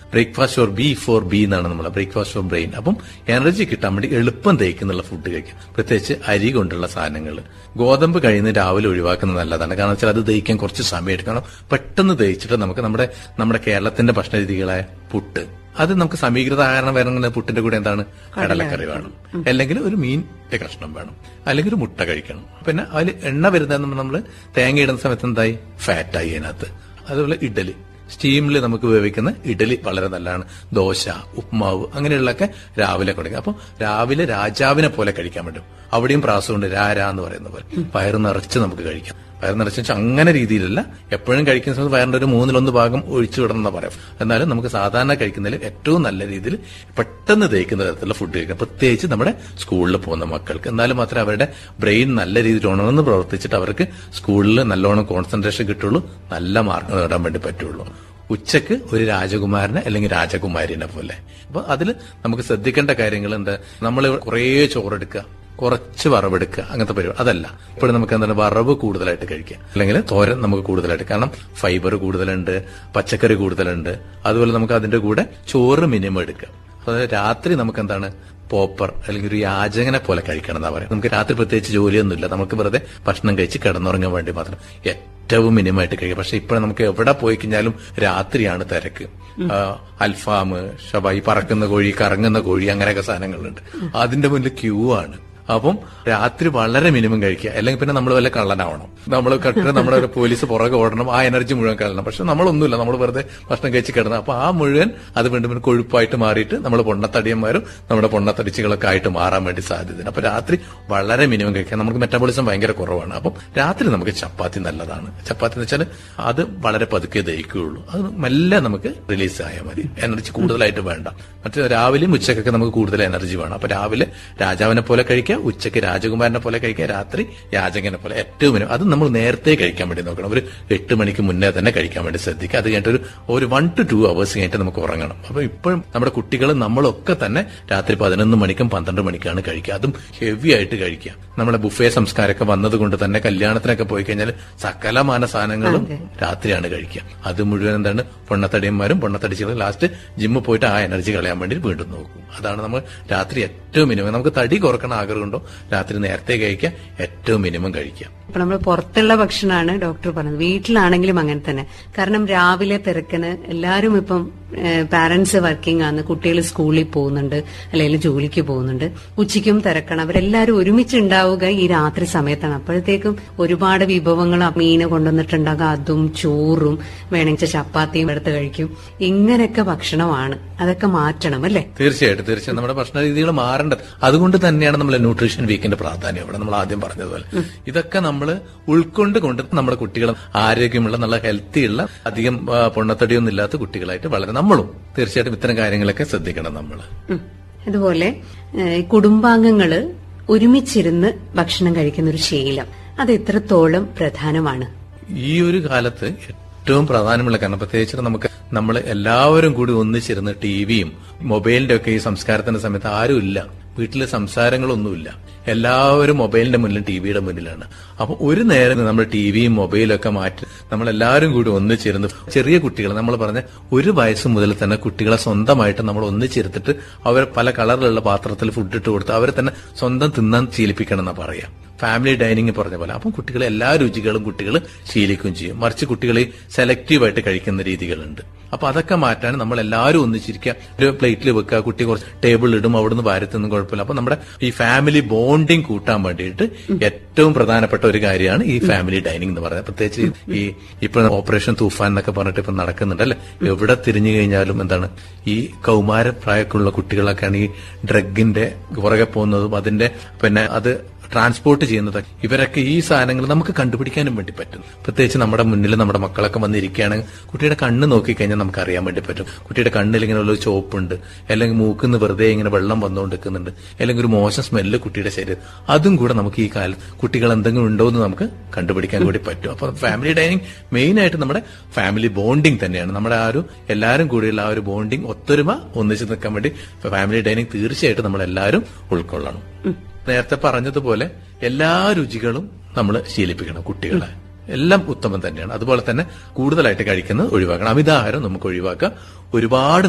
Breakfast for B for B എന്നാണ് നമ്മൾ breakfast for brain അപ്പം എനർജി കിട്ടാൻ വേണ്ടി എളുപ്പം ദഹിക്കുന്നുള്ള ഫുഡ് കഴിക്കാം പ്രത്യേകിച്ച് അരി കൊണ്ടുള്ള സാധനങ്ങൾ ഗോതമ്പ് കഴിയുന്ന രാവിലെ ഒഴിവാക്കുന്നത് നല്ലതാണ് കാരണം വെച്ചാൽ അത് ദഹിക്കാൻ കുറച്ച് സമയം എടുക്കും കാരണം പെട്ടെന്ന് ദഹിച്ചിട്ട് നമുക്ക് നമ്മുടെ നമ്മുടെ കേരളത്തിന്റെ ഭക്ഷണ രീതികളായ പുട്ട് അത് നമുക്ക് സമീകൃത ആഹാരം വരുന്ന പുട്ടിന്റെ കൂടെ എന്താണ് കടലക്കറി വേണം അല്ലെങ്കിൽ ഒരു മീനിന്റെ കഷ്ണം വേണം അല്ലെങ്കിൽ ഒരു മുട്ട കഴിക്കണം പിന്നെ അതിൽ എണ്ണ വരുന്ന നമ്മൾ തേങ്ങ ഇടുന്ന സമയത്ത് എന്തായി ഫാറ്റായി അതിനകത്ത് അതുപോലെ ഇഡലി സ്റ്റീമിൽ നമുക്ക് വേവിക്കുന്ന ഇഡലി വളരെ നല്ലതാണ് ദോശ ഉപ്മാവ് അങ്ങനെയുള്ളതൊക്കെ രാവിലെ കൊടുക്കുക അപ്പോൾ രാവിലെ രാജാവിനെ പോലെ കഴിക്കാൻ പറ്റും അവിടെയും പ്രാസമുണ്ട് രാരാ എന്ന് പറയുന്ന പോലെ വയറ് നിറച്ച് നമുക്ക് കഴിക്കാം വയറ് നിറച്ച് വെച്ചാൽ അങ്ങനെ രീതിയിലല്ല എപ്പോഴും കഴിക്കുന്ന സമയത്ത് വയറിന്റെ ഒരു മൂന്നിലൊന്ന് ഭാഗം ഒഴിച്ചു വിടണം എന്ന് പറയാം എന്നാലും നമുക്ക് സാധാരണ കഴിക്കുന്നതിൽ ഏറ്റവും നല്ല രീതിയിൽ പെട്ടെന്ന് ദഹിക്കുന്ന തരത്തിലുള്ള ഫുഡ് കഴിക്കാം പ്രത്യേകിച്ച് നമ്മുടെ സ്കൂളിൽ പോകുന്ന മക്കൾക്ക് എന്നാലും മാത്രമേ അവരുടെ ബ്രെയിൻ നല്ല രീതിയിൽ ഉണർന്ന് പ്രവർത്തിച്ചിട്ട് അവർക്ക് സ്കൂളിൽ നല്ലോണം കോൺസെൻട്രേഷൻ കിട്ടുള്ളൂ നല്ല മാർക്ക് നേടാൻ വേണ്ടി പറ്റുള്ളൂ ഉച്ചക്ക് ഒരു രാജകുമാരനെ അല്ലെങ്കിൽ രാജകുമാരിനെ പോലെ അപ്പൊ അതിൽ നമുക്ക് ശ്രദ്ധിക്കേണ്ട കാര്യങ്ങൾ എന്താ നമ്മൾ കുറേ ചോറെടുക്കുക കുറച്ച് വറവെടുക്കുക അങ്ങനത്തെ പരിപാടി അതല്ല ഇപ്പോഴും നമുക്ക് എന്താണ് വറവ് കൂടുതലായിട്ട് കഴിക്കുക അല്ലെങ്കിൽ തോരൻ നമുക്ക് കൂടുതലായിട്ട് കാരണം ഫൈബർ കൂടുതലുണ്ട് പച്ചക്കറി കൂടുതലുണ്ട് അതുപോലെ നമുക്ക് അതിന്റെ കൂടെ ചോറ് മിനിമം എടുക്കുക അതായത് രാത്രി നമുക്ക് എന്താണ് പോപ്പർ അല്ലെങ്കിൽ ഒരു യാചകനെ പോലെ കഴിക്കണം എന്നാ പറയാം നമുക്ക് രാത്രി പ്രത്യേകിച്ച് ജോലിയൊന്നുമില്ല നമുക്ക് വെറുതെ ഭക്ഷണം കഴിച്ച് കിടന്നുറങ്ങാൻ വേണ്ടി മാത്രം ഏറ്റവും മിനിമമായിട്ട് കഴിക്കുക പക്ഷെ ഇപ്പോൾ നമുക്ക് എവിടെ പോയി കഴിഞ്ഞാലും രാത്രിയാണ് തിരക്ക് ആ, അൽഫാം ഷബായി പറക്കുന്ന കോഴി കറങ്ങുന്ന കോഴി അങ്ങനെയൊക്കെ സാധനങ്ങളുണ്ട് അതിന്റെ മുന്നിൽ ക്യൂ ആണ് അപ്പം രാത്രി വളരെ മിനിമം കഴിക്കുക അല്ലെങ്കിൽ പിന്നെ നമ്മൾ വല്ല കള്ളനാവണം നമ്മൾ കട്ടിന് നമ്മുടെ ഒരു പോലീസ് പുറകെ ഓടണം ആ എനർജി മുഴുവൻ കളയണം പക്ഷെ നമ്മളൊന്നുമില്ല നമ്മൾ വെറുതെ ഭക്ഷണം കഴിച്ച് കിടന്ന് അപ്പൊ ആ മുഴുവൻ അത് വീണ്ടും വീണ്ടും കൊഴുപ്പായിട്ട് മാറിയിട്ട് നമ്മൾ പൊണ്ണത്തടിയന്മാരും നമ്മുടെ പൊണ്ണത്തടിച്ചുകളൊക്കെ ആയിട്ട് മാറാൻ വേണ്ടി സാധ്യതയുണ്ട് അപ്പൊ രാത്രി വളരെ മിനിമം കഴിക്കാം നമുക്ക് മെറ്റാബോളിസം ഭയങ്കര കുറവാണ് അപ്പം രാത്രി നമുക്ക് ചപ്പാത്തി നല്ലതാണ് ചപ്പാത്തി എന്ന് വെച്ചാൽ അത് വളരെ പതുക്കെ ദഹിക്കുകയുള്ളൂ അത് മെല്ലെ നമുക്ക് റിലീസ് ആയാൽ മതി എനർജി കൂടുതലായിട്ട് വേണ്ട മറ്റേ രാവിലെയും ഉച്ചക്കൊക്കെ നമുക്ക് കൂടുതൽ എനർജി വേണം അപ്പൊ രാവിലെ രാജാവിനെ പോലെ കഴിക്കുക ഉച്ചയ്ക്ക് രാജകുമാരനെ പോലെ കഴിക്കുക രാത്രി യാചകനെ പോലെ ഏറ്റവും മിനിമം അത് നമ്മൾ നേരത്തെ കഴിക്കാൻ വേണ്ടി നോക്കണം ഒരു എട്ട് മണിക്ക് മുന്നേ തന്നെ കഴിക്കാൻ വേണ്ടി ശ്രദ്ധിക്കുക അത് കഴിഞ്ഞിട്ട് ഒരു ഒരു വൺ ടു ടു അവേഴ്സ് കഴിഞ്ഞിട്ട് നമുക്ക് ഉറങ്ങണം അപ്പൊ ഇപ്പോഴും നമ്മുടെ കുട്ടികളും നമ്മളൊക്കെ തന്നെ രാത്രി പതിനൊന്ന് മണിക്കും പന്ത്രണ്ട് മണിക്കാണ് കഴിക്കുക അതും ഹെവി ആയിട്ട് കഴിക്കുക നമ്മുടെ ബുഫേ സംസ്കാരമൊക്കെ വന്നതുകൊണ്ട് തന്നെ കല്യാണത്തിനൊക്കെ പോയി കഴിഞ്ഞാൽ സകലമാന സാധനങ്ങളും രാത്രിയാണ് കഴിക്കുക അത് മുഴുവൻ എന്താണ് പൊണ്ണത്തടിയന്മാരും പൊണ്ണത്തടിച്ചുകളും ലാസ്റ്റ് ജിമ്മിൽ പോയിട്ട് ആ എനർജി കളയാൻ വേണ്ടി വീണ്ടും നോക്കും അതാണ് നമ്മൾ രാത്രി ഏറ്റവും മിനിമം നമുക്ക് തടി കുറക്കണം ആഗ്രഹമുണ്ടോ രാത്രി നേരത്തെ കഴിക്കുക ഏറ്റവും മിനിമം കഴിക്കുക അപ്പൊ നമ്മൾ പുറത്തുള്ള ഭക്ഷണമാണ് ഡോക്ടർ പറഞ്ഞത് വീട്ടിലാണെങ്കിലും അങ്ങനെ തന്നെ കാരണം രാവിലെ തിരക്കിന് എല്ലാവരും ഇപ്പം പാരന്റ്സ് വർക്കിംഗ് ആണ് കുട്ടികൾ സ്കൂളിൽ പോകുന്നുണ്ട് അല്ലെങ്കിൽ ജോലിക്ക് പോകുന്നുണ്ട് ഉച്ചയ്ക്കും തിരക്കണം അവരെല്ലാവരും ഒരുമിച്ച് ഉണ്ടാവുക ഈ രാത്രി സമയത്താണ് അപ്പോഴത്തേക്കും ഒരുപാട് വിഭവങ്ങൾ മീന് കൊണ്ടുവന്നിട്ടുണ്ടാകും അതും ചോറും വേണമെങ്കിൽ ചപ്പാത്തിയും എടുത്ത് കഴിക്കും ഇങ്ങനെയൊക്കെ ഭക്ഷണമാണ് അതൊക്കെ മാറ്റണം അല്ലേ തീർച്ചയായിട്ടും തീർച്ചയായും നമ്മുടെ ഭക്ഷണ രീതികൾ മാറേണ്ടത് അതുകൊണ്ട് തന്നെയാണ് നമ്മൾ ന്യൂട്രീഷൻ വീക്കിന്റെ പ്രാധാന്യം ഇവിടെ നമ്മൾ ആദ്യം പറഞ്ഞതുപോലെ ഇതൊക്കെ നമ്മൾ ഉൾക്കൊണ്ട് കൊണ്ട് നമ്മുടെ കുട്ടികൾ ആരോഗ്യമുള്ള നല്ല ഹെൽത്തി ഉള്ള അധികം ആ, പൊണ്ണത്തടിയൊന്നും ഇല്ലാത്ത കുട്ടികളായിട്ട് വളരെ നമ്മളും തീർച്ചയായിട്ടും ഇത്തരം കാര്യങ്ങളൊക്കെ ശ്രദ്ധിക്കണം നമ്മൾ ഉം. അതുപോലെ ഏഹ്, കുടുംബാംഗങ്ങള് ഒരുമിച്ചിരുന്ന് ഭക്ഷണം കഴിക്കുന്ന ഒരു ശീലം അത് എത്രത്തോളം പ്രധാനമാണ് ഈ ഒരു കാലത്ത് ഏറ്റവും പ്രധാനമുള്ള കാരണം പ്രത്യേകിച്ച് നമുക്ക് നമ്മൾ എല്ലാവരും കൂടി ഒന്നിച്ചിരുന്ന് ടിവിയും മൊബൈലിന്റെ ഒക്കെ ഈ സംസ്കാരത്തിന്റെ സമയത്ത് ആരും ഇല്ല വീട്ടിലെ സംസാരങ്ങളൊന്നുമില്ല എല്ലാവരും മൊബൈലിന്റെ മുന്നിലും ടിവിയുടെ മുന്നിലാണ് അപ്പൊ ഒരു നേരം നമ്മൾ ടിവിയും മൊബൈലും ഒക്കെ മാറ്റി നമ്മൾ എല്ലാവരും കൂടി ഒന്നിച്ചിരുന്ന് ചെറിയ കുട്ടികൾ നമ്മൾ പറഞ്ഞ ഒരു വയസ്സ് മുതൽ തന്നെ കുട്ടികളെ സ്വന്തമായിട്ട് നമ്മൾ ഒന്നിച്ചിരുത്തിട്ട് അവർ പല കളറിലുള്ള പാത്രത്തിൽ ഫുഡ് ഇട്ട് കൊടുത്ത് അവരെ തന്നെ സ്വന്തം തിന്നാൻ ശീലിപ്പിക്കണം എന്നാ പറയാം ഫാമിലി ഡൈനിങ് പറഞ്ഞ പോലെ അപ്പം കുട്ടികൾ എല്ലാ രുചികളും കുട്ടികൾ ശീലിക്കുകയും ചെയ്യും മറിച്ച് കുട്ടികൾ സെലക്റ്റീവായിട്ട് കഴിക്കുന്ന രീതികളുണ്ട് അപ്പൊ അതൊക്കെ മാറ്റാൻ നമ്മൾ എല്ലാവരും ഒന്നിച്ചിരിക്കുക ഒരു പ്ലേറ്റിൽ വെക്കുക കുട്ടി കുറച്ച് ടേബിൾ ഇടും അവിടുന്ന് ഭാരത്തൊന്നും കുഴപ്പമില്ല അപ്പൊ നമ്മുടെ ഈ ഫാമിലി ബോണ്ടിങ് കൂട്ടാൻ വേണ്ടിയിട്ട് ഏറ്റവും പ്രധാനപ്പെട്ട ഒരു കാര്യമാണ് ഈ ഫാമിലി ഡൈനിങ് എന്ന് പറയുന്നത് പ്രത്യേകിച്ച് ഈ ഇപ്പൊ ഓപ്പറേഷൻ തൂഫാൻ എന്നൊക്കെ പറഞ്ഞിട്ട് ഇപ്പൊ നടക്കുന്നുണ്ട് അല്ലെ എവിടെ തിരിഞ്ഞു കഴിഞ്ഞാലും എന്താണ് ഈ കൗമാര പ്രായക്കുള്ള കുട്ടികളൊക്കെയാണ് ഈ ഡ്രഗിന്റെ പുറകെ പോകുന്നതും അതിന്റെ പിന്നെ അത് ട്രാൻസ്പോർട്ട് ചെയ്യുന്നത് ഇവരൊക്കെ ഈ സാധനങ്ങൾ നമുക്ക് കണ്ടുപിടിക്കാനും വേണ്ടി പറ്റും പ്രത്യേകിച്ച് നമ്മുടെ മുന്നിൽ നമ്മുടെ മക്കളൊക്കെ വന്നിരിക്കുകയാണെങ്കിൽ കുട്ടിയുടെ കണ്ണ് നോക്കിക്കഴിഞ്ഞാൽ നമുക്ക് അറിയാൻ വേണ്ടി പറ്റും കുട്ടിയുടെ കണ്ണിൽ ഇങ്ങനെ ഉള്ള ചോപ്പുണ്ട് അല്ലെങ്കിൽ മൂക്കിന്ന് വെറുതെ ഇങ്ങനെ വെള്ളം വന്നുകൊണ്ടിരിക്കുന്നുണ്ട് അല്ലെങ്കിൽ ഒരു മോശം സ്മെല്ല് കുട്ടിയുടെ ശരീരം അതും കൂടെ നമുക്ക് ഈ കാലത്ത് കുട്ടികൾ എന്തെങ്കിലും ഉണ്ടോ എന്ന് നമുക്ക് കണ്ടുപിടിക്കാൻ കൂടി പറ്റും അപ്പൊ ഫാമിലി ഡൈനിങ് മെയിൻ ആയിട്ട് നമ്മുടെ ഫാമിലി ബോണ്ടിങ് തന്നെയാണ് നമ്മുടെ ആ ഒരു എല്ലാവരും കൂടിയുള്ള ആ ഒരു ബോണ്ടിങ് ഒത്തൊരുമ ഒന്നിച്ച് നിൽക്കാൻ വേണ്ടി ഫാമിലി ഡൈനിങ് തീർച്ചയായിട്ടും നമ്മൾ എല്ലാവരും ഉൾക്കൊള്ളണം നേരത്തെ പറഞ്ഞതുപോലെ എല്ലാ രുചികളും നമ്മൾ ശീലിപ്പിക്കണം കുട്ടികളെ എല്ലാം ഉത്തമം തന്നെയാണ് അതുപോലെ തന്നെ കൂടുതലായിട്ട് കഴിക്കുന്നത് ഒഴിവാക്കണം അമിതാഹാരം നമുക്ക് ഒഴിവാക്കാം ഒരുപാട്